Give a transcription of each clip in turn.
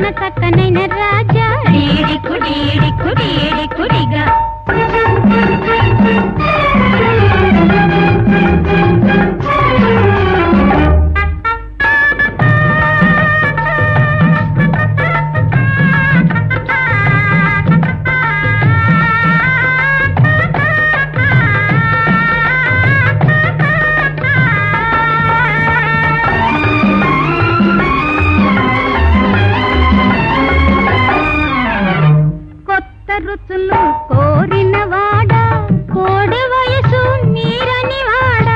చక్కనైన రాజా డీడికు డీడికు డీడికుడిగా కొత్త రుచులు కోరిన వాడా కోడి వయసు మీరని వాడా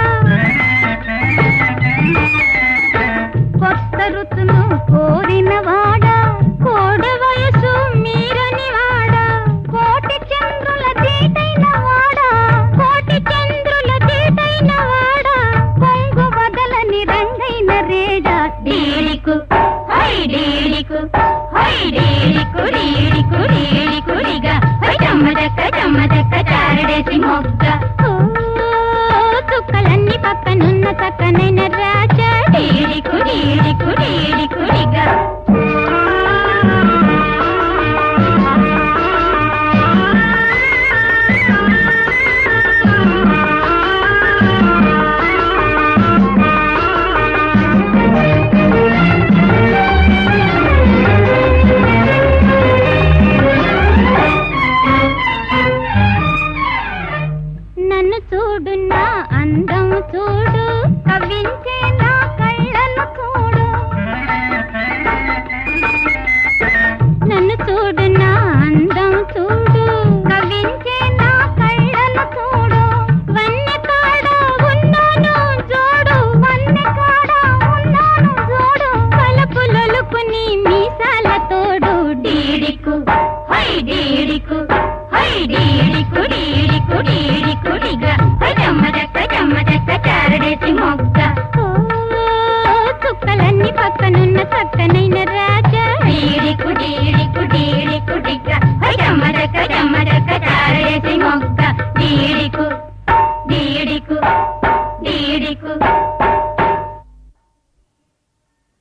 కొత్త రుచులు కోరిన వాడా కోడి వయసు మీరని వాడా కోటి చంద్రుల దీటైన వాడా కోటి చంద్రుల దీటైన వాడా పొంగు వదలని రంగైన రేడా డీడికు హై డీడికు హై డీడికు డీడికు డీడికుడిగా హై జమ్మదక్క జమ్మదక్క చారడేసి మొగ్గ ఓ, చుక్కలన్నీ పక్కనున్న చక్కనైన రాజా డీడికు డీడికు డీడికుడిగా నన్ను చూడు నా అందం చూడు కవించే నా కళ్ళను చూడు నన్ను చూడు నా అందం చూడు కవించే నా కళ్ళను చూడు వన్నె కాడ ఉన్నాను చూడు వన్నె కాడ ఉన్నాను చూడు కలపులొలుకుని మీసాల తోడు డీడికు హై డీడికు హై డీడికు డీడికు డీడికుడిగా హై జమ్మదక్క జమ్మదక్క చారడేసి మొగ్గ ఓ, చుక్కలన్నీ పక్కనున్న చక్కనైన రాజా డీడికు డీడికు డీడికుడిగా హై జమ్మదక్క జమ్మదక్క చారడేసి మొగ్గ డీడికు డీడికు డీడికు